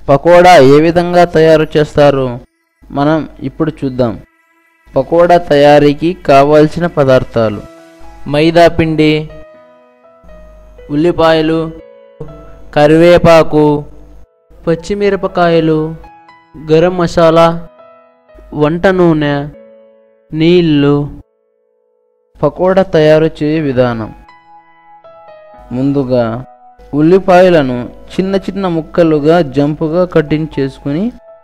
పకోడా ఏ విధంగా తయారు చేస్తారో మనం ఇప్పుడు చూద్దాం పకోడా తయారీకి కావాల్సిన పదార్థాలు మైదా పిండి ఉల్లిపాయలు కరివేపాకు పచ్చిమిరపకాయలు గరం మసాలా వంట నూనె నీళ్ళు పకోడా తయారు చేయే విధానం ముందుగా ఉల్లిపాయలను చిన్న చిన్న ముక్కలుగా జంపుగా కటింగ్ చేసుకుని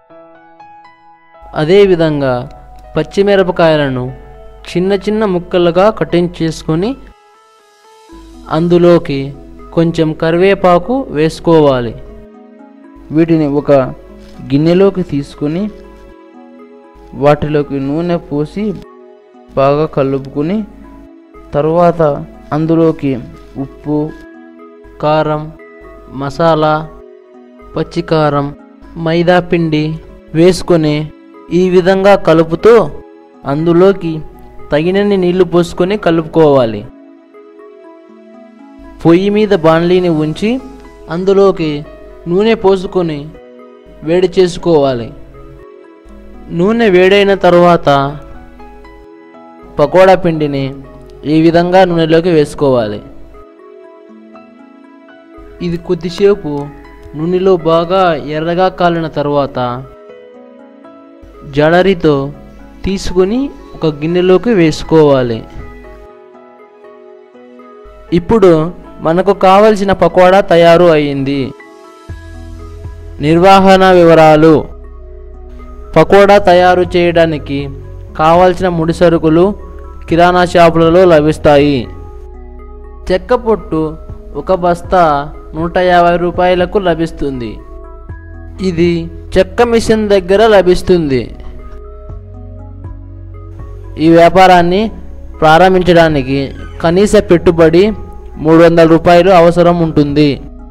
అదేవిధంగా పచ్చిమిరపకాయలను చిన్న చిన్న ముక్కలుగా కటింగ్ చేసుకొని అందులోకి కొంచెం కరివేపాకు వేసుకోవాలి వీటిని ఒక గిన్నెలోకి తీసుకుని వాటిలోకి నూనె పోసి బాగా కలుపుకుని తరువాత అందులోకి ఉప్పు కారం మసాలా పచ్చికారం మైదా పిండి వేసుకొని ఈ విధంగా కలుపుతూ అందులోకి తగినన్ని నీళ్లు పోసుకొని కలుపుకోవాలి పొయ్యి మీద బాణలీని ఉంచి అందులోకి నూనె పోసుకొని వేడి చేసుకోవాలి నూనె వేడైన తరువాత పకోడా పిండిని ఈ విధంగా నూనెలోకి వేసుకోవాలి ఇది కొద్దిసేపు నూనెలో బాగా ఎర్రగా కాలిన తర్వాత జడరితో తీసుకొని ఒక గిన్నెలోకి వేసుకోవాలి ఇప్పుడు మనకు కావలసిన పకోడా తయారు అయింది నిర్వహణ వివరాలు పకోడా తయారు చేయడానికి కావలసిన ముడి సరుకులు కిరాణా షాపులలో లభిస్తాయి చెక్క పొట్టు ఒక బస్తా నూట యాభై రూపాయలకు లభిస్తుంది ఇది చెక్క మిషన్ దగ్గర లభిస్తుంది ఈ వ్యాపారాన్ని ప్రారంభించడానికి కనీస పెట్టుబడి మూడు వందల రూపాయలు అవసరం ఉంటుంది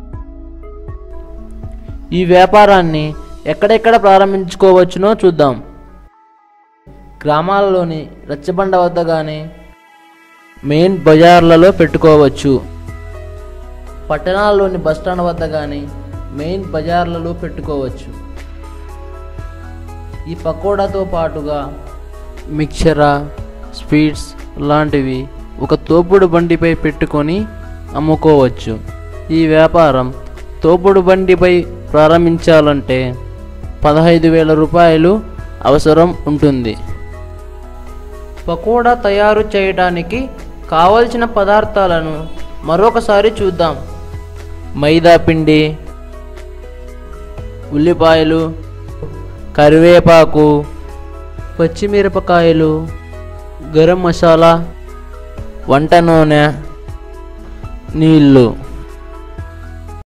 ఈ వ్యాపారాన్ని ఎక్కడెక్కడ ప్రారంభించుకోవచ్చునో చూద్దాం గ్రామాలలోని రచ్చబండ వద్ద కానీ మెయిన్ బజార్లలో పెట్టుకోవచ్చు పట్టణాల్లోని బస్టాండ్ వద్ద కానీ మెయిన్ బజార్లలో పెట్టుకోవచ్చు ఈ పకోడాతో పాటుగా మిక్చరా స్వీట్స్ లాంటివి ఒక తోపుడు బండిపై పెట్టుకొని అమ్ముకోవచ్చు ఈ వ్యాపారం తోపుడు బండిపై ప్రారంభించాలంటే పదహైదు వేల రూపాయలు అవసరం ఉంటుంది పకోడా తయారు చేయడానికి కావలసిన పదార్థాలను మరొకసారి చూద్దాం మైదా పిండి ఉల్లిపాయలు కరివేపాకు పచ్చిమిరపకాయలు గరం మసాలా వంట నూనె నీళ్ళు